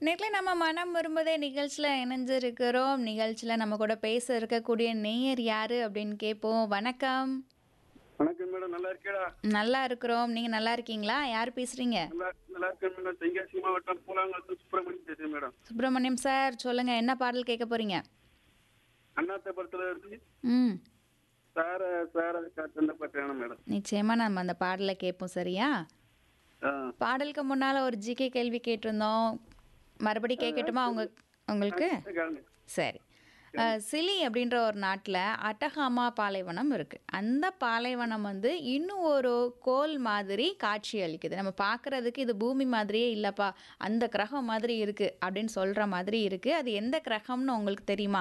நேற்று நம்ம மனம் விரும்புதே நிகழ்ச்சியில் இணைஞ்சிருக்கிறோம் நிகழ்ச்சியில் நம்ம கூட பேச இருக்கக்கூடிய நேயர் யாரு அப்படின்னு கேட்போம் வணக்கம் வணக்கம் மேடம் நல்லா இருக்கேடா நல்லா இருக்கிறோம் நீங்க நல்லா இருக்கீங்களா யார் பேசுறீங்க நல்லா நல்லா இருக்கேன் மேடம் தென்காசி மாவட்டம் பூலாங்கல் சுப்பிரமணியம் பேசுறேன் மேடம் சுப்பிரமணியம் சார் சொல்லுங்க என்ன பாடல் கேட்க போறீங்க அண்ணாத்தபுரத்துல இருந்து ம் சார சார காட்டு பட்டேன் மேடம் நிச்சயமா நம்ம அந்த பாடலை கேட்போம் சரியா ஆ, பாடலுக்கு முன்னால ஒரு ஜிகே கேள்வி கேட்டிருந்தோம் மறுபடி கேட்கட்டுமா உங்க உங்களுக்கு கேளுங்க. சரி அஹ், சிலி அப்படின்ற ஒரு நாட்டில் அட்டகாமா பாலைவனம் இருக்குது அந்த பாலைவனம் வந்து இன்னும் ஒரு கோல் மாதிரி காட்சி அளிக்குது நம்ம பார்க்குறதுக்கு இது பூமி மாதிரியே இல்லைப்பா அந்த கிரகம் மாதிரி இருக்குது அப்படின்னு சொல்கிற மாதிரி இருக்குது அது எந்த கிரகம்னு உங்களுக்கு தெரியுமா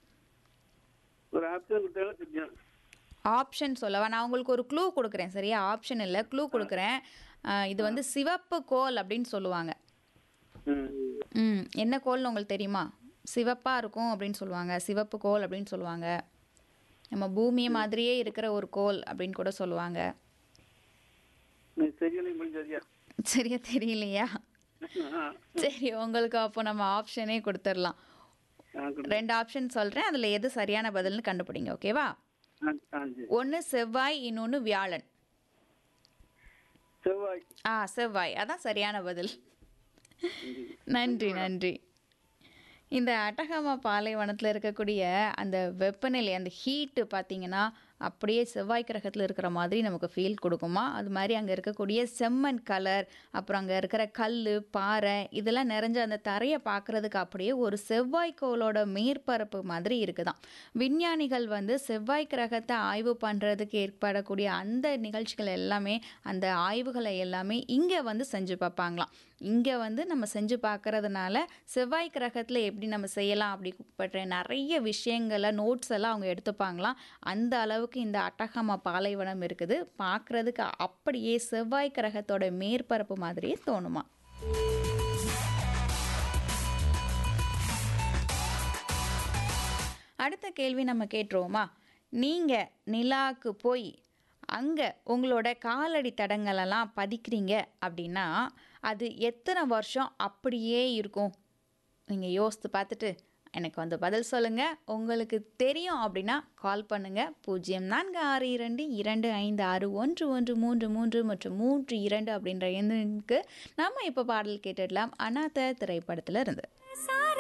ஒரு ஆப்ஷன் கொடுத்தாலும் தெரியும் ஆப்ஷன் சொல்லவா நான் உங்களுக்கு ஒரு க்ளூ கொடுக்குறேன் சரியா ஆப்ஷன் இல்லை க்ளூ கொடுக்குறேன் அஹ், இது வந்து சிவப்பு கோல் அப்படின்னு சொல்லுவாங்க ம். ம் என்ன கோல்னு உங்களுக்கு தெரியுமா சிவப்பாக இருக்கும் அப்படின்னு சொல்லுவாங்க சிவப்பு கோல் அப்படின்னு சொல்லுவாங்க நம்ம பூமியை மாதிரியே இருக்கிற ஒரு கோல் அப்படின்னு கூட சொல்லுவாங்க நீ சரியில்லை முடிஞ்சதியா சரியா தெரியலையா சரி உங்களுக்கு அப்போ நம்ம ஆப்ஷனே கொடுத்துடலாம் ரெண்டு ஆப்ஷன் சொல்கிறேன் அதில் எது சரியான பதில்னு கண்டுபிடிங்க ஓகேவா ஒன்று செவ்வாய் இன்னொன்று வியாழன் செவ்வாய் ஆ செவ்வாய் அதான் சரியான பதில் நன்றி நன்றி இந்த அட்டகாமா பாலைவனத்தில் இருக்கக்கூடிய அந்த வெப்பநிலை அந்த ஹீட்டு பார்த்தீங்கன்னா அப்படியே செவ்வாய் கிரகத்தில் இருக்கிற மாதிரி நமக்கு ஃபீல் கொடுக்குமா அது மாதிரி அங்கே இருக்கக்கூடிய செம்மண் கலர் அப்புறம் அங்கே இருக்கிற கல் பாறை இதெல்லாம் நிறைஞ்ச அந்த தரையை பார்க்குறதுக்கு அப்படியே ஒரு செவ்வாய் கோளோட மேற்பரப்பு மாதிரி இருக்குதாம் விஞ்ஞானிகள் வந்து செவ்வாய் கிரகத்தை ஆய்வு பண்ணுறதுக்கு ஏற்படக்கூடிய அந்த நிகழ்ச்சிகள் எல்லாமே அந்த ஆய்வுகளை எல்லாமே இங்கே வந்து செஞ்சு பார்ப்பாங்களாம் இங்கே வந்து நம்ம செஞ்சு பார்க்கறதுனால செவ்வாய் கிரகத்தில் எப்படி நம்ம செய்யலாம் அப்படிப்பட்ட நிறைய விஷயங்களை நோட்ஸ் எல்லாம் அவங்க எடுத்துப்பாங்களாம் அந்த அளவுக்கு இந்த அட்டகாமா பாலைவனம் இருக்குது பார்க்குறதுக்கு அப்படியே செவ்வாய் கிரகத்தோட மேற்பரப்பு மாதிரியே தோணுமா அடுத்த கேள்வி நம்ம கேட்டுருவோமா நீங்கள் நிலாக்கு போய் அங்கே உங்களோட காலடி தடங்களெல்லாம் பதிக்கிறீங்க அப்படின்னா அது எத்தனை வருஷம் அப்படியே இருக்கும் நீங்கள் யோசித்து பார்த்துட்டு எனக்கு வந்து பதில் சொல்லுங்கள் உங்களுக்கு தெரியும் அப்படின்னா கால் பண்ணுங்கள் பூஜ்ஜியம் நான்கு ஆறு இரண்டு இரண்டு ஐந்து ஆறு ஒன்று ஒன்று மூன்று மூன்று மற்றும் மூன்று இரண்டு அப்படின்ற எண்ணுக்கு நம்ம இப்போ பாடல் கேட்டுடலாம் அனாத திரைப்படத்தில் இருந்து